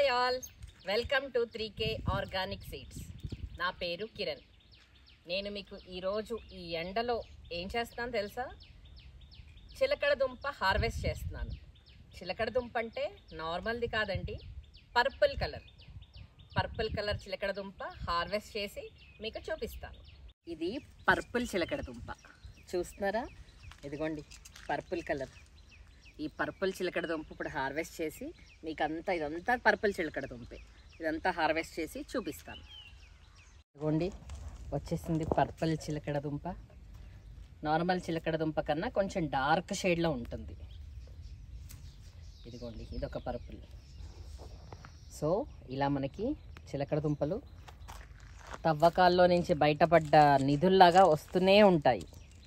All welcome to three K organic seeds నా పేరు కిరణ్ నేను మీకు ఈరోజు ఈ ఎండలో ఏం చేస్తాను తెలుసా చిలకడ దుంప హార్వెస్ట్ చేస్తున్నాను చిలకడ దుంప అంటే నార్మల్ది కాదండి పర్పుల్ కలర్ పర్పుల్ కలర్ చిలకడ దుంప హార్వెస్ట్ చేసి మీకు చూపిస్తాను ఇది పర్పుల్ చిలకడ దుంప చూస్తున్నారా ఇదిగోండి పర్పుల్ కలర్ ఈ పర్పుల్ చిలకడ దుంప ఇప్పుడు హార్వెస్ట్ చేసి మీకు అంతా ఇదంతా పర్పుల్ చిలకడ దుంపే ఇదంతా హార్వెస్ట్ చేసి చూపిస్తాను ఇదిగోండి వచ్చేసింది పర్పుల్ చిలకడ దుంప నార్మల్ చిలకడ దుంప కన్నా కొంచెం డార్క్ షేడ్లో ఉంటుంది ఇదిగోండి ఇదొక పర్పుల్ సో ఇలా మనకి చిలకడ దుంపలు తవ్వకాల్లో నుంచి బయటపడ్డ నిధుల్లాగా వస్తూనే ఉంటాయి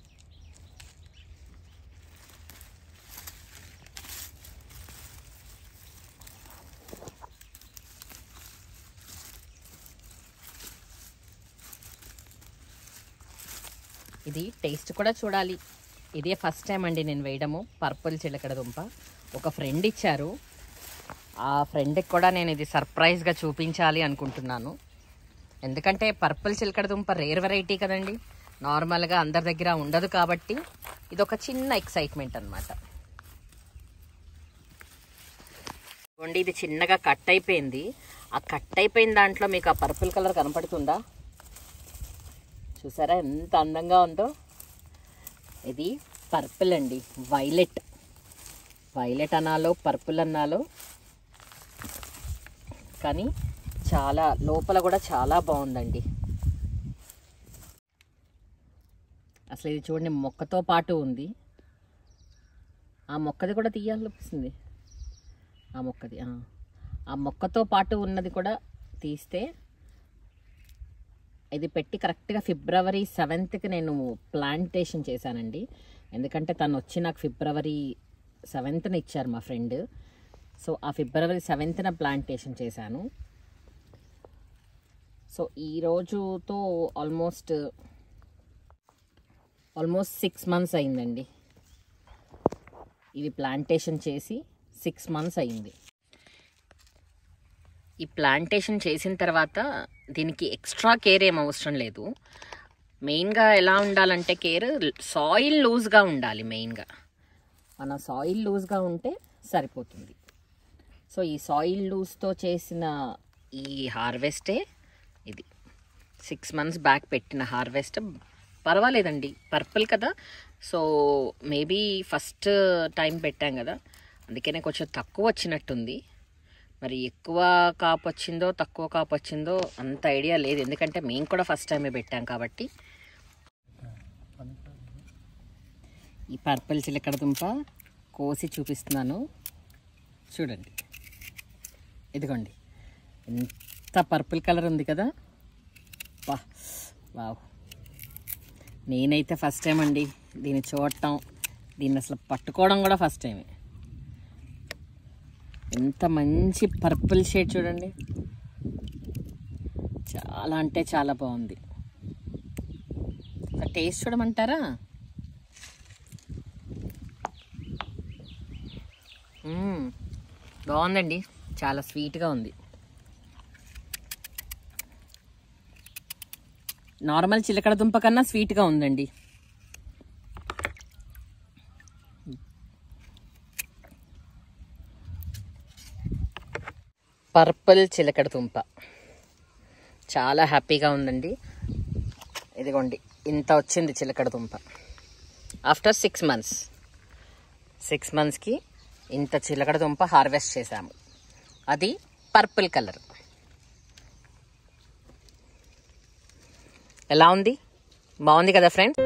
ఇది టేస్ట్ కూడా చూడాలి ఇదే ఫస్ట్ టైం అండి నేను వేయడము పర్పుల్ చిలకడ దుంప ఒక ఫ్రెండ్ ఇచ్చారు ఆ ఫ్రెండ్కి కూడా నేను ఇది సర్ప్రైజ్గా చూపించాలి అనుకుంటున్నాను ఎందుకంటే పర్పుల్ చిలకడ దుంప రేర్ వెరైటీ కదండి నార్మల్గా అందరి దగ్గర ఉండదు కాబట్టి ఇది ఒక చిన్న ఎక్సైట్మెంట్ అనమాట ఇదిగోండి ఇది చిన్నగా కట్ అయిపోయింది ఆ కట్ అయిపోయిన దాంట్లో మీకు ఆ పర్పుల్ కలర్ కనపడుతుందా చూసారా ఎంత అందంగా ఉందో ఇది పర్పుల్ అండి వైలెట్ వైలెట్ అనాలో పర్పుల్ అనాలో కానీ చాలా లోపల కూడా చాలా బాగుందండి అసలు ఇది చూడండి మొక్కతో పాటు ఉంది ఆ మొక్కది కూడా తీయాలనిపిస్తుంది ఆ మొక్కది ఆ. ఆ మొక్కతో పాటు ఉన్నది కూడా తీస్తే ఇది పెట్టి కరెక్ట్గా ఫిబ్రవరి సెవెంత్కి నేను ప్లాంటేషన్ చేశానండి ఎందుకంటే తను వచ్చి నాకు ఫిబ్రవరి సెవెంత్న ఇచ్చారు మా ఫ్రెండ్ సో ఆ ఫిబ్రవరి సెవెంత్న ప్లాంటేషన్ చేశాను సో ఈ రోజుతో ఆల్మోస్ట్ ఆల్మోస్ట్ సిక్స్ మంత్స్ అయిందండి ఇవి ప్లాంటేషన్ చేసి సిక్స్ మంత్స్ అయింది ఈ ప్లాంటేషన్ చేసిన తర్వాత దీనికి ఎక్స్ట్రా కేర్ ఏం అవసరం లేదు మెయిన్గా ఎలా ఉండాలంటే కేర్ సాయిల్ లూజ్గా ఉండాలి మెయిన్గా మన సాయిల్ లూజ్గా ఉంటే సరిపోతుంది సో ఈ సాయిల్ లూజ్తో చేసిన ఈ హార్వెస్టే ఇది సిక్స్ మంత్స్ బ్యాక్ పెట్టిన హార్వెస్ట్ పర్వాలేదండి పర్పుల్ కదా సో మేబీ ఫస్ట్ టైం పెట్టాం కదా అందుకనే కొంచెం తక్కువ వచ్చినట్టుంది మరి ఎక్కువ కాపు వచ్చిందో తక్కువ కాపు వచ్చిందో అంత ఐడియా లేదు ఎందుకంటే మేము కూడా ఫస్ట్ టైమే పెట్టాం కాబట్టి ఈ పర్పుల్ చిలకడ దుంప కోసి చూపిస్తున్నాను చూడండి ఇదిగోండి ఎంత పర్పుల్ కలర్ ఉంది కదా వా వావ్ నేనైతే ఫస్ట్ టైం అండి దీన్ని చూడటం దీన్ని అసలు పట్టుకోవడం కూడా ఫస్ట్ టైమే ఎంత మంచి పర్పుల్ షేడ్ చూడండి చాలా అంటే చాలా బాగుంది ఒక టేస్ట్ చూడమంటారా మ్మ్. బాగుందండి చాలా స్వీట్గా ఉంది నార్మల్ చిలకడ దుంప కన్నా స్వీట్గా ఉందండి పర్పుల్ చిలకడ దుంప చాలా హ్యాపీగా ఉందండి ఇదిగోండి ఇంత వచ్చింది చిలకడ దుంప ఆఫ్టర్ సిక్స్ మంత్స్ సిక్స్ మంత్స్కి ఇంత చిలకడ దుంప హార్వెస్ట్ చేశాము అది పర్పుల్ కలర్ ఎలా ఉంది బాగుంది కదా ఫ్రెండ్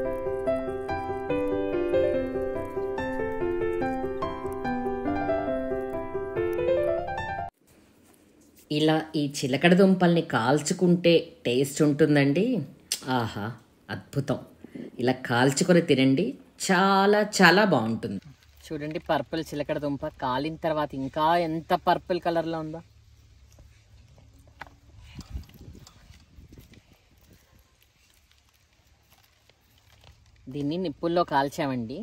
ఇలా ఈ చిలకడ దుంపల్ని కాల్చుకుంటే టేస్ట్ ఉంటుందండి ఆహా అద్భుతం ఇలా కాల్చుకొని తినండి చాలా చాలా బాగుంటుంది చూడండి పర్పుల్ చిలకడ దుంప కాలిన తర్వాత ఇంకా ఎంత పర్పుల్ కలర్లో ఉందో దీన్ని నిప్పుల్లో కాల్చామండి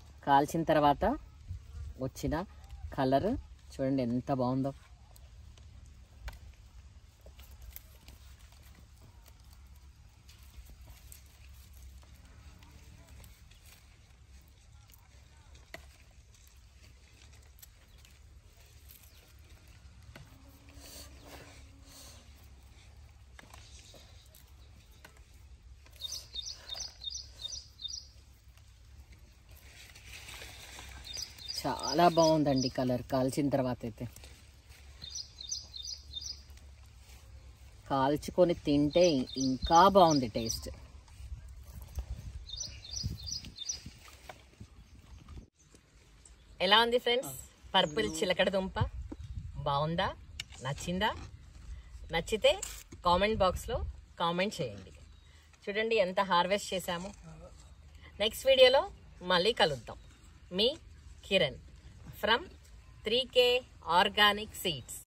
కాల్చిన తర్వాత వచ్చిన కలర్ చూడండి ఎంత బాగుందో చాలా బాగుందండి కలర్ కాల్చిన తర్వాత అయితే కాల్చుకొని తింటే ఇంకా బాగుంది టేస్ట్ ఎలా ఉంది ఫ్రెండ్స్ పర్పుల్ చిలకడ దుంప బాగుందా నచ్చిందా నచ్చితే కామెంట్ బాక్స్లో కామెంట్ చేయండి చూడండి ఎంత హార్వెస్ట్ చేశాము నెక్స్ట్ వీడియోలో మళ్ళీ కలుద్దాం మీ Kiran from three K organic seeds